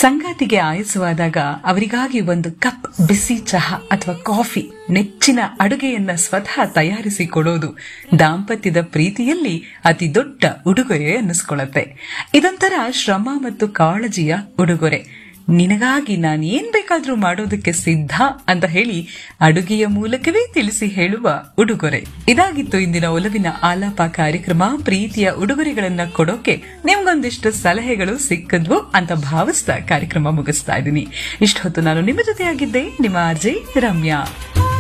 ಸಂಗಾತಿಗೆ ಆಯಸವಾದಾಗ ಅವರಿಗಾಗಿ ಒಂದು ಕಪ್ ಬಿಸಿ ಚಹಾ ಅಥವಾ ಕಾಫಿ ನೆಚ್ಚಿನ ಅಡುಗೆಯನ್ನ ಸ್ವತಃ ತಯಾರಿಸಿ ಕೊಡೋದು ದಾಂಪತ್ಯದ ಪ್ರೀತಿಯಲ್ಲಿ ಅತಿ ದೊಡ್ಡ ಉಡುಗೊರೆ ಅನ್ನಿಸ್ಕೊಳ್ಳುತ್ತೆ ಇದೊಂಥರ ಶ್ರಮ ಮತ್ತು ಕಾಳಜಿಯ ಉಡುಗೊರೆ ನಿನಗಾಗಿ ನಾನು ಏನ್ ಬೇಕಾದ್ರೂ ಮಾಡೋದಕ್ಕೆ ಸಿದ್ಧ ಅಂತ ಹೇಳಿ ಅಡುಗೆಯ ಮೂಲಕವೇ ತಿಳಿಸಿ ಹೇಳುವ ಉಡುಗೊರೆ ಇದಾಗಿತ್ತು ಇಂದಿನ ಒಲವಿನ ಆಲಾಪ ಕಾರ್ಯಕ್ರಮ ಪ್ರೀತಿಯ ಉಡುಗೊರೆಗಳನ್ನ ಕೊಡೋಕೆ ನಿಮ್ಗೊಂದಿಷ್ಟು ಸಲಹೆಗಳು ಸಿಕ್ಕದ್ವು ಅಂತ ಭಾವಿಸ್ತಾ ಕಾರ್ಯಕ್ರಮ ಮುಗಿಸ್ತಾ ಇದ್ದೀನಿ ಇಷ್ಟೊತ್ತು ನಾನು ನಿಮ್ಮ ಜೊತೆಯಾಗಿದ್ದೆ ನಿಮ್ಮ ಆರ್ಜೆ ರಮ್ಯಾ